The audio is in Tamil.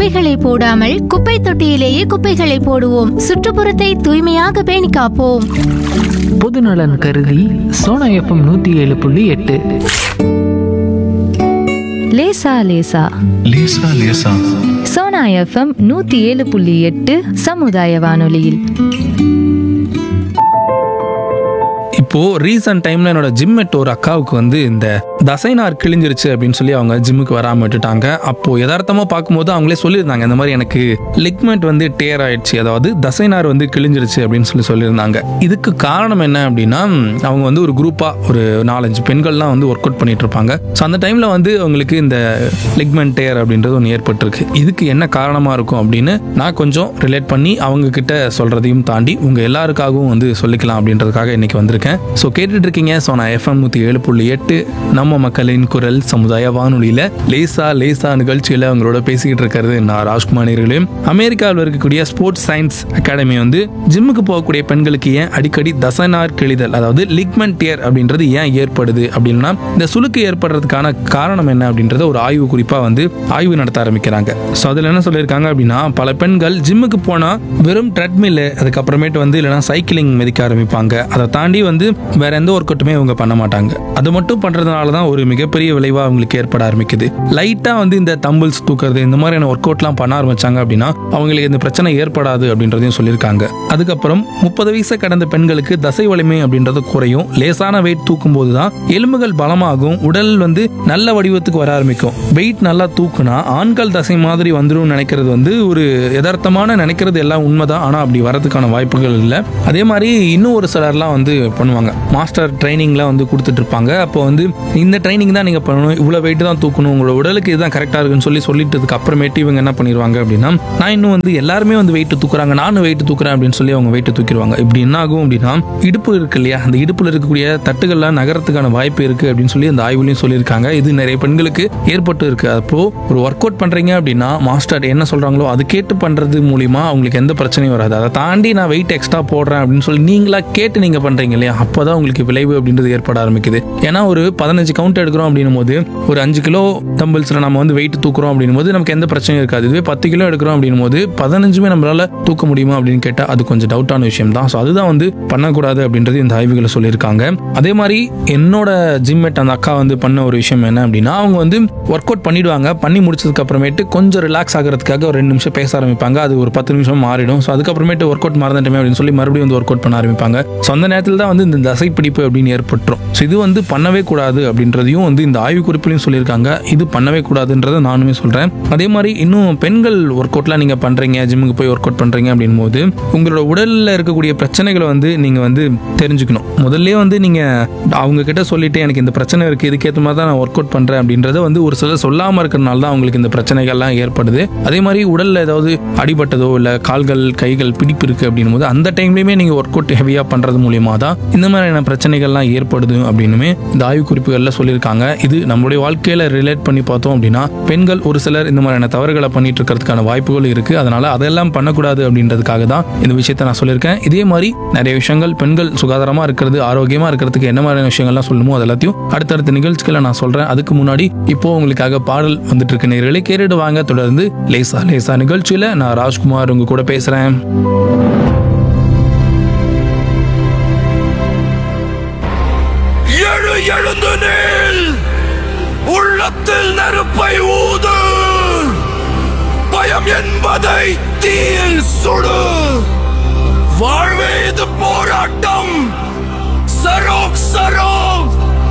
குப்பைகளை போடாமல் குப்பை தொட்டியிலேயே குப்பைகளை போடுவோம் சுற்றுப்புறத்தை தூய்மையாக பேணி காப்போம் பொதுநலன் கருதி சோனா எஃப்எம் நூற்றி ஏழு புள்ளி எட்டு லேசா லேசா லேசா லேசா சோனா எஃப்எம் நூத்தி ஏழு புள்ளி எட்டு சமுதாய வானொலியில் இப்போ ரீசன்ட் டைம்ல என்னோட ஜிம்மேட் ஒரு அக்காவுக்கு வந்து இந்த தசைநார் கிழிஞ்சிருச்சு அப்படின்னு சொல்லி அவங்க ஜிம்முக்கு வராம விட்டுட்டாங்க அப்போ யதார்த்தமா பார்க்கும்போது அவங்களே சொல்லியிருந்தாங்க இந்த மாதிரி எனக்கு லிக்மெண்ட் வந்து டேர் ஆயிடுச்சு அதாவது தசைநார் வந்து கிழிஞ்சிருச்சு அப்படின்னு சொல்லி சொல்லியிருந்தாங்க இதுக்கு காரணம் என்ன அப்படின்னா அவங்க வந்து ஒரு குரூப்பா ஒரு நாலஞ்சு பெண்கள்லாம் வந்து ஒர்க் அவுட் பண்ணிட்டு இருப்பாங்க ஸோ அந்த டைம்ல வந்து அவங்களுக்கு இந்த லிக்மெண்ட் டேர் அப்படின்றது ஒன்று ஏற்பட்டிருக்கு இதுக்கு என்ன காரணமா இருக்கும் அப்படின்னு நான் கொஞ்சம் ரிலேட் பண்ணி அவங்க கிட்ட சொல்றதையும் தாண்டி உங்க எல்லாருக்காகவும் வந்து சொல்லிக்கலாம் அப்படின்றதுக்காக இன்னைக்கு வந்திருக்கேன் ஸோ கேட்டுட்டு இருக்கீங்க ஸோ நான் எஃப்எம் நூற்றி ஏழு புள்ளி எட்டு நம்ம மக்களின் குரல் சமுதாய வானொலியில லேசா லேசா நிகழ்ச்சியில் அவங்களோட பேசிக்கிட்டு இருக்கிறது நான் ராஜ்குமார் நேர்களையும் அமெரிக்காவில் இருக்கக்கூடிய ஸ்போர்ட்ஸ் சயின்ஸ் அகாடமி வந்து ஜிம்முக்கு போகக்கூடிய பெண்களுக்கு ஏன் அடிக்கடி தசைநார் கிழிதல் அதாவது லிக்மெண்ட் டியர் அப்படின்றது ஏன் ஏற்படுது அப்படின்னா இந்த சுளுக்கு ஏற்படுறதுக்கான காரணம் என்ன அப்படின்றத ஒரு ஆய்வு குறிப்பா வந்து ஆய்வு நடத்த ஆரம்பிக்கிறாங்க ஸோ அதில் என்ன சொல்லியிருக்காங்க அப்படின்னா பல பெண்கள் ஜிம்முக்கு போனால் வெறும் ட்ரெட்மில் அதுக்கப்புறமேட்டு வந்து இல்லைனா சைக்கிளிங் மிதிக்க ஆரம்பிப்பாங்க அதை தாண்டி வந்து வேற எந்த ஒர்க் அவுட்டுமே அவங்க பண்ண மாட்டாங்க அது மட்டும் பண்றதுனால தான் ஒரு மிகப்பெரிய விளைவாக அவங்களுக்கு ஏற்பட ஆரம்பிக்குது லைட்டாக வந்து இந்த தம்பிள்ஸ் தூக்குறது இந்த மாதிரியான ஒர்க் அவுட்லாம் பண்ண ஆரம்பிச்சாங்க அப்படின்னா அவங்களுக்கு இந்த பிரச்சனை ஏற்படாது அப்படின்றதையும் சொல்லியிருக்காங்க அதுக்கப்புறம் முப்பது வயசை கடந்த பெண்களுக்கு தசை வலிமை அப்படின்றது குறையும் லேசான வெயிட் தூக்கும் போது தான் எலும்புகள் பலமாகும் உடல் வந்து நல்ல வடிவத்துக்கு வர ஆரம்பிக்கும் வெயிட் நல்லா தூக்குனா ஆண்கள் தசை மாதிரி வந்துடும் நினைக்கிறது வந்து ஒரு யதார்த்தமான நினைக்கிறது எல்லாம் உண்மைதான் ஆனால் அப்படி வரதுக்கான வாய்ப்புகள் இல்லை அதே மாதிரி இன்னும் ஒரு சிலர்லாம் வந்து பண்ணுவாங்க மாஸ்டர் ட்ரைனிங்லாம் வந்து கொடுத்துட்டு இருப்பாங்க அப்போ வந்து இந்த ட்ரைனிங் தான் நீங்கள் பண்ணணும் இவ்வளோ வெயிட் தான் தூக்கணும் உங்களோட உடலுக்கு இதுதான் கரெக்டாக இருக்குன்னு சொல்லி சொல்லிட்டதுக்கு அப்புறமேட்டு இவங்க என்ன பண்ணிடுவாங்க அப்படின்னா நான் இன்னும் வந்து எல்லாருமே வந்து வெயிட் தூக்குறாங்க நானும் வெயிட் தூக்குறேன் அப்படின்னு சொல்லி அவங்க வெயிட் தூக்கிடுவாங்க இப்படி என்ன ஆகும் அப்படின்னா இடுப்பு இருக்கு இல்லையா அந்த இடுப்பில் இருக்கக்கூடிய தட்டுகள்லாம் நகரத்துக்கான வாய்ப்பு இருக்கு அப்படின்னு சொல்லி அந்த ஆய்வுலையும் சொல்லியிருக்காங்க இது நிறைய பெண்களுக்கு ஏற்பட்டு இருக்கு அப்போ ஒரு ஒர்க் அவுட் பண்றீங்க அப்படின்னா மாஸ்டர் என்ன சொல்றாங்களோ அது கேட்டு பண்றது மூலியமா அவங்களுக்கு எந்த பிரச்சனையும் வராது அதை தாண்டி நான் வெயிட் எக்ஸ்ட்ரா போடுறேன் அப்படின்னு சொல்லி நீங்களா கேட்டு நீங்க பண்றீங்க இல்லையா அப்போதான் உங்களுக்கு விளைவு அப்படின்றது ஏற்பட ஆரம்பிக்குது ஏன்னா ஒரு பதினஞ்சு கவுண்ட் எடுக்கிறோம் அப்படின்னும் போது ஒரு அஞ்சு கிலோ தம்பிள்ஸ்ல நம்ம வந்து வெயிட் தூக்குறோம் அப்படின்னும் போது நமக்கு எந்த பிரச்சனையும் இருக்காது இதுவே பத்து கிலோ எடுக்கிறோம் அப்படின்னும் போது பதினஞ்சுமே நம்மளால தூக்க முடியுமா அப்படின்னு கேட்டால் அது கொஞ்சம் டவுட்டான விஷயம் தான் ஸோ அதுதான் வந்து பண்ணக்கூடாது அப்படின்றது இந்த ஆய்வுகளை சொல்லியிருக்காங்க அதே மாதிரி என்னோட ஜிம்மேட் அந்த அக்கா வந்து பண்ண ஒரு விஷயம் என்ன அப்படின்னா அவங்க வந்து ஒர்க் அவுட் பண்ணிடுவாங்க பண்ணி முடிச்சதுக்கு அப்புறமேட்டு கொஞ்சம் ரிலாக்ஸ் ஆகிறதுக்காக ஒரு ரெண்டு நிமிஷம் பேச ஆரம்பிப்பாங்க அது ஒரு பத்து நிமிஷம் மாறிடும் ஸோ அதுக்கப்புறமேட்டு ஒர்க் அவுட் மறந்துட்டோமே அப்படின்னு சொல்லி மறுபடியும் வந்து ஒர்க் அவுட் பண்ண ஆரம்பிப்பாங்க ஸோ அந்த நேரத்தில் தான் வந்து இந்த தசை பிடிப்பு அப்படின்னு ஏற்பட்டுரும் ஸோ இது வந்து பண்ணவே கூடாது அப்படின்றதையும் வந்து இந்த ஆய்வு குறிப்பிலையும் சொல்லியிருக்காங்க இது பண்ணவே கூடாதுன்றதை நானுமே சொல்கிறேன் அதே மாதிரி இன்னும் பெண்கள் ஒர்க் அவுட்லாம் நீங்கள் பண்ணுறீங்க ஜிம்முக்கு போய் ஒர்க் அவுட் பண்ணுறீங்க அப்படின் போது உங்களோட உடலில் இருக்கக்கூடிய பிரச்சனைகளை வந்து நீங்கள் வந்து தெரிஞ்சுக்கணும் முதல்ல வந்து நீங்கள் அவங்க கிட்ட சொல்லிட்டு எனக்கு இந்த பிரச்சனை இருக்குது இதுக்கேற்ற மாதிரி தான் நான் ஒர்க் அவுட் பண்ணுறேன் அப்படின்றத வந்து ஒரு சிலர் சொல்லாமல் இருக்கிறனால தான் அவங்களுக்கு இந்த பிரச்சனைகள்லாம் ஏற்படுது அதே மாதிரி உடலில் ஏதாவது அடிபட்டதோ இல்லை கால்கள் கைகள் பிடிப்பு இருக்குது அப்படின்னும் போது அந்த டைம்லையுமே நீங்கள் ஒர்க் அவுட் ஹெவியாக பண்ணுறது மூலியமாக தான் இந்த மாதிரியான பிரச்சனைகள்லாம் ஏற்படுது அப்படின்னுமே இந்த ஆய்வு குறிப்புகளில் சொல்லியிருக்காங்க இது நம்மளுடைய வாழ்க்கையில் ரிலேட் பண்ணி பார்த்தோம் அப்படின்னா பெண்கள் ஒரு சிலர் இந்த மாதிரியான தவறுகளை பண்ணிட்டு இருக்கிறதுக்கான வாய்ப்புகள் இருக்குது அதனால அதெல்லாம் பண்ணக்கூடாது அப்படின்றதுக்காக தான் இந்த விஷயத்தை நான் சொல்லியிருக்கேன் இதே மாதிரி நிறைய விஷயங்கள் பெண்கள் சுகாதாரமாக இருக்கிறது ஆரோக்கியமாக இருக்கிறதுக்கு என்ன மாதிரியான விஷயங்கள்லாம் சொல்லணுமோ அது எல்லாத்தையும் அடுத்தடுத்த நிகழ்ச்சிகளை நான் சொல்கிறேன் அதுக்கு முன்னாடி இப்போ உங்களுக்காக பாடல் வந்துட்டு இருக்க நேர்களை கேட்டுட்டு வாங்க தொடர்ந்து லேசா லேசா நிகழ்ச்சியில் நான் ராஜ்குமார் உங்க கூட பேசுகிறேன் எழு எழுந்து நில் உள்ளத்தில் நெருப்பை ஊது பயம் என்பதை தீயில் சுடு வாழ்வே இது போராட்டம் சரோக் சரோக்